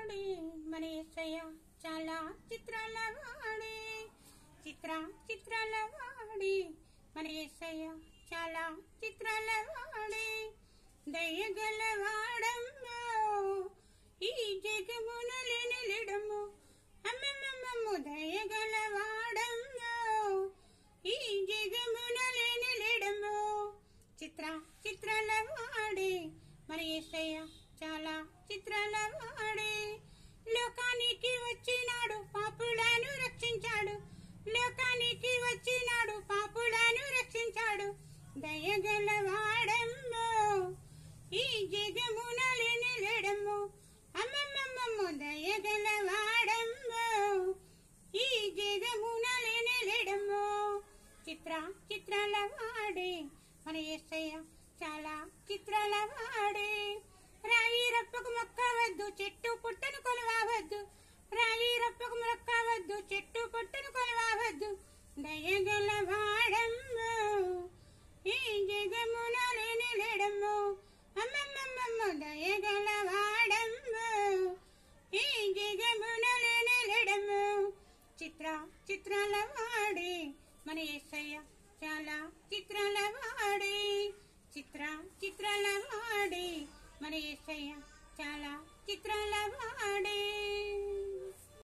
వాడే మన యేసయ్య చాలా చిత్రాల వాడే చిత్ర చిత్రాల వాడే మన యేసయ్య చాలా చిత్రాల వాడే దయగల వాడమ్మో ఈ జగమున లేని లేడమ్మో అమ్మమ్మమ్మమ్మ దయగల వాడమ్మో ఈ జగమున లేని లేడమ్మో చిత్ర చిత్రాల వాడే మన యేసయ్య చాలా చిత్రాల వాడే లోకానికి వచ్చినాడు పాపులను రక్షించాడు లోకానికి వచ్చినాడు పాపులను రక్షించాడు దయగల వాడమ్మో ఈ జగమున లేని లేడమ్మో అమ్మమ్మమ్మమ్మ దయగల వాడమ్మో ఈ జగమున లేని లేడమ్మో చిత్ర చిత్రాల వాడే మన యేసయ్య చాలా చిత్రాల వాడే రాయి రప్పకు మొక్కవద్దు చెట్టు పుట్టను కొలవవద్దు రాయి రప్పకు మొక్కవద్దు చెట్టు పుట్టను కొలవవద్దు దయగల వాడమ్మో ఈ జగమున లేని లేడమ్మో అమ్మమ్మమ్మమ్మ దయగల వాడమ్మో ఈ జగమున లేని లేడమ్మో చిత్ర చిత్రాల వాడే మన యేసయ్య చాలా చిత్రాల వాడే